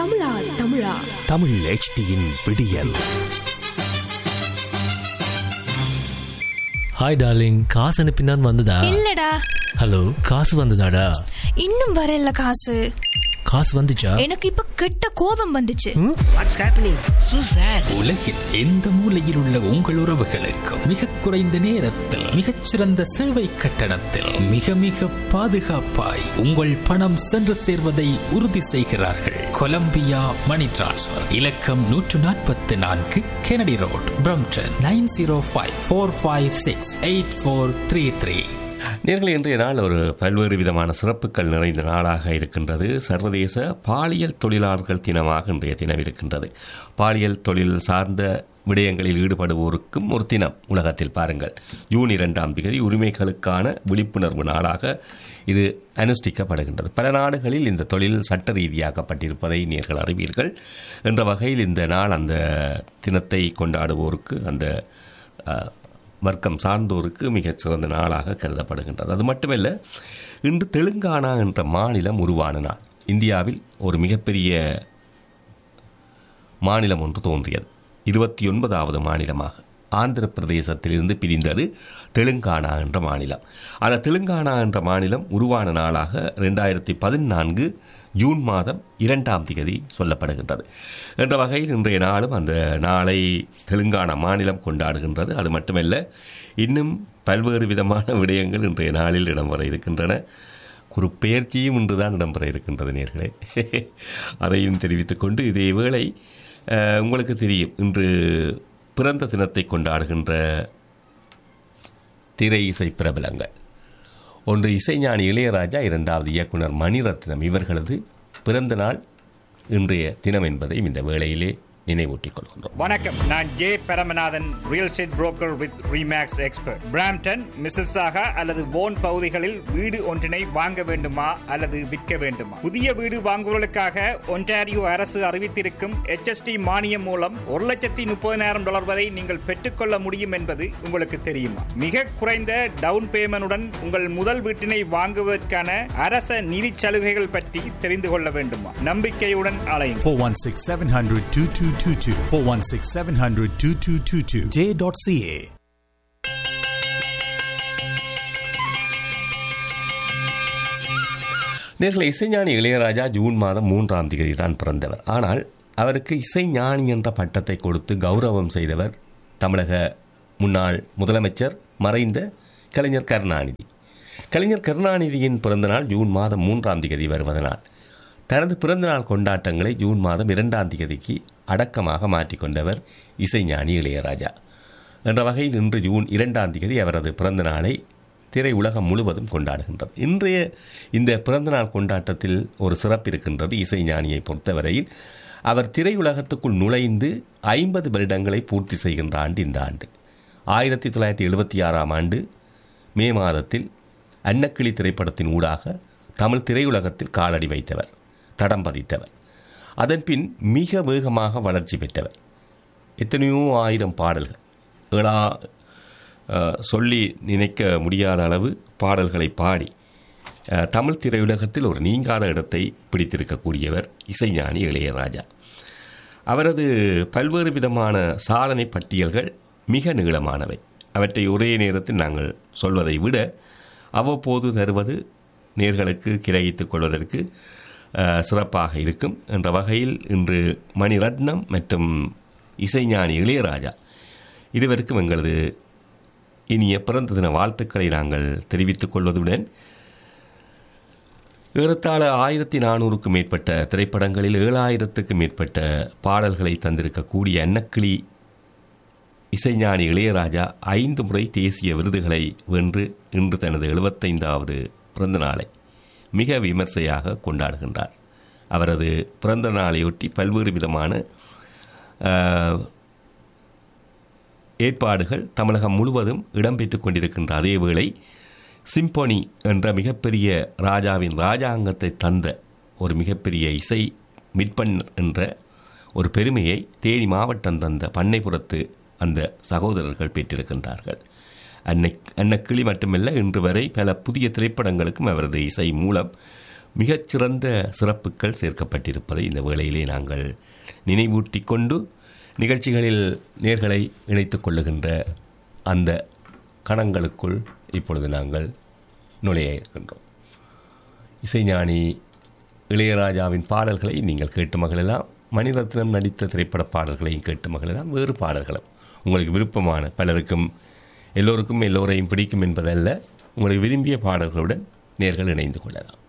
தமிழா தமிழா தமிழ் HDயின் விடியல் ஹாய் டார்லிங் காசு அனுப்பினான் வந்ததா இல்லடா ஹலோ காசு வந்ததாடா இன்னும் வரல காசு காசு வந்துச்சா எனக்கு இப்ப கெட்ட கோபம் வந்துச்சு வாட்ஸ் ஹேப்பனிங் சூசர் உலகில் எந்த மூலையில் உள்ள உங்கள் உறவுகளுக்கு மிக குறைந்த நேரத்தில் மிகச்சிறந்த சேவை கட்டணத்தில் மிக மிக பாதுகாப்பாய் உங்கள் பணம் சென்று சேர்வதை உறுதி செய்கிறார்கள் கொலம்பியா மணி டிரான்ஸ்ஃபர் இலக்கம் நூற்று நாற்பத்தி நான்கு Kennedy road Brampton nine zero five four five six eight four three three நேர்கள் இன்றைய நாள் ஒரு பல்வேறு விதமான சிறப்புகள் நிறைந்த நாளாக இருக்கின்றது சர்வதேச பாலியல் தொழிலாளர்கள் தினமாக இன்றைய தினம் இருக்கின்றது பாலியல் தொழில் சார்ந்த விடயங்களில் ஈடுபடுவோருக்கும் ஒரு தினம் உலகத்தில் பாருங்கள் ஜூன் இரண்டாம் தேதி உரிமைகளுக்கான விழிப்புணர்வு நாளாக இது அனுஷ்டிக்கப்படுகின்றது பல நாடுகளில் இந்த தொழில் சட்ட ரீதியாக்கப்பட்டிருப்பதை நேர்கள் அறிவீர்கள் என்ற வகையில் இந்த நாள் அந்த தினத்தை கொண்டாடுவோருக்கு அந்த அஹ், வர்க்கம் சார்ந்தோருக்கு மிகச் சிறந்த நாளாக கருதப்படுகின்றது அது மட்டுமல்ல இன்று தெலுங்கானா என்ற மாநிலம் உருவான நாள் இந்தியாவில் ஒரு மிகப்பெரிய மாநிலம் ஒன்று தோன்றியது இருபத்தி ஒன்பதாவது மாநிலமாக ஆந்திர பிரதேசத்திலிருந்து பிரிந்தது தெலுங்கானா என்ற மாநிலம் அந்த தெலுங்கானா என்ற மாநிலம் உருவான நாளாக ரெண்டாயிரத்தி பதினான்கு ஜூன் மாதம் இரண்டாம் தேதி சொல்லப்படுகின்றது என்ற வகையில் இன்றைய நாளும் அந்த நாளை தெலுங்கானா மாநிலம் கொண்டாடுகின்றது அது மட்டுமல்ல இன்னும் பல்வேறு விதமான விடயங்கள் இன்றைய நாளில் இடம்பெற இருக்கின்றன குறுப்பெயர்ச்சியும் இன்றுதான் இடம்பெற இருக்கின்றது நேர்களே அதையும் தெரிவித்துக் கொண்டு இதே வேளை அஹ், உங்களுக்கு தெரியும் இன்று பிறந்த தினத்தை கொண்டாடுகின்ற திரை இசை பிரபலங்கள் ஒன்று இசைஞானி இளையராஜா இரண்டாவது இயக்குனர் மணிரத்னம் இவர்களது பிறந்த நாள் இன்றைய தினம் என்பதையும் இந்த வேளையிலே நினைவூட்டிக் கொள்கின்றோம் வணக்கம் நான் J Paramanathan real estate broker with Remax expert Brampton Mississauga அல்லது போன் பகுதிகளில் வீடு ஒன்றினை வாங்க வேண்டுமா அல்லது விற்க வேண்டுமா புதிய வீடு வாங்குவதற்காக ஒன்டாரியோ அரசு அறிவித்திருக்கும் HST மானியம் மூலம் ஒரு லட்சத்தி முப்பதினாயிரம் டாலர் வரை நீங்கள் பெற்றுக்கொள்ள முடியும் என்பது உங்களுக்கு தெரியுமா மிக குறைந்த டவுன் பேமெண்டுடன் உங்கள் முதல் வீட்டினை வாங்குவதற்கான அரச நிதி சலுகைகள் பற்றி தெரிந்து கொள்ள வேண்டுமா நம்பிக்கையுடன் அலையுங்கள் 416 700 2222. 416 700 2222. J.ca. நேர்களை இசைஞானி இளையராஜா ஜூன் மாதம் மூன்றாம் தேதி தான் பிறந்தவர் ஆனால் அவருக்கு இசைஞானி என்ற பட்டத்தை கொடுத்து கௌரவம் செய்தவர் தமிழக முன்னாள் முதலமைச்சர் மறைந்த கலைஞர் கருணாநிதி கலைஞர் கருணாநிதியின் பிறந்தநாள் ஜூன் மாதம் மூன்றாம் தேதி வருவதனால் தனது பிறந்தநாள் கொண்டாட்டங்களை ஜூன் மாதம் இரண்டாம் தேதிக்கு அடக்கமாக மாற்றிக்கொண்டவர் இசைஞானி இளையராஜா என்ற வகையில் இன்று ஜூன் இரண்டாம் தேதி அவரது பிறந்த நாளை திரை உலகம் முழுவதும் கொண்டாடுகின்றது இன்றைய இந்த பிறந்தநாள் கொண்டாட்டத்தில் ஒரு சிறப்பு இருக்கின்றது இசைஞானியை பொறுத்தவரையில் அவர் திரையுலகத்துக்குள் நுழைந்து ஐம்பது வருடங்களை பூர்த்தி செய்கின்ற ஆண்டு இந்த ஆண்டு ஆயிரத்தி தொள்ளாயிரத்தி எழுபத்தி ஆறாம் ஆண்டு மே மாதத்தில் அன்னக்கிளி திரைப்படத்தின் ஊடாக தமிழ் திரையுலகத்தில் காலடி வைத்தவர் தடம் பதித்தவர் அதன்பின் மிக வேகமாக வளர்ச்சி பெற்றவர் எத்தனையோ ஆயிரம் பாடல்கள் ஏழா அஹ், சொல்லி நினைக்க முடியாத அளவு பாடல்களை பாடி அஹ், தமிழ் திரையுலகத்தில் ஒரு நீங்காத இடத்தை பிடித்திருக்கக்கூடியவர் இசைஞானி இளையராஜா அவரது பல்வேறு விதமான சாதனை பட்டியல்கள் மிக நீளமானவை அவற்றை ஒரே நேரத்தில் நாங்கள் சொல்வதை விட அவ்வப்போது தருவது நேர்களுக்கு கிரகித்துக் கொள்வதற்கு அஹ், சிறப்பாக இருக்கும் என்ற வகையில் இன்று மணிரத்னம் மற்றும் இசைஞானி இளையராஜா இருவருக்கும் எங்களது இனிய பிறந்த தின வாழ்த்துக்களை நாங்கள் தெரிவித்துக் கொள்வதுடன் ஏறத்தாழ ஆயிரத்தி நானூறுக்கும் மேற்பட்ட திரைப்படங்களில் ஏழாயிரத்துக்கும் மேற்பட்ட பாடல்களை தந்திருக்கக்கூடிய அன்னக்கிளி இசைஞானி இளையராஜா ஐந்து முறை தேசிய விருதுகளை வென்று இன்று தனது எழுபத்தைந்தாவது பிறந்த நாளை மிக விமர்சையாக கொண்டாடுகின்றார் அவரது பிறந்த நாளையொட்டி பல்வேறு விதமான ஆஹ், ஏற்பாடுகள் தமிழகம் முழுவதும் இடம்பெற்றுக் கொண்டிருக்கின்ற அதேவேளை சிம்பொனி என்ற மிகப்பெரிய ராஜாவின் ராஜாங்கத்தை தந்த ஒரு மிகப்பெரிய இசை மிட்பண் என்ற ஒரு பெருமையை தேனி மாவட்டம் தந்த பண்ணைபுரத்து அந்த சகோதரர்கள் பெற்றிருக்கின்றார்கள் அன்னை அன்னக்கிளி மட்டுமல்ல இன்று வரை பல புதிய திரைப்படங்களுக்கும் அவரது இசை மூலம் மிகச்சிறந்த சிறப்புகள் சேர்க்கப்பட்டிருப்பதை இந்த வேளையிலே நாங்கள் நினைவூட்டிக் கொண்டு நிகழ்ச்சிகளில் நேர்களை இணைத்துக் கொள்ளுகின்ற அந்த கணங்களுக்குள் இப்பொழுது நாங்கள் நுழைய இருக்கின்றோம் இசைஞானி இளையராஜாவின் பாடல்களை நீங்கள் கேட்டு மகளெல்லாம் மணிரத்னம் நடித்த திரைப்பட பாடல்களையும் கேட்டு மகளெல்லாம் வேறு பாடல்களும் உங்களுக்கு விருப்பமான பலருக்கும் எல்லோருக்கும் எல்லோரையும் பிடிக்கும் என்பதல்ல உங்களுக்கு விரும்பிய பாடல்களுடன் நேர்கள் இணைந்து கொள்ளலாம்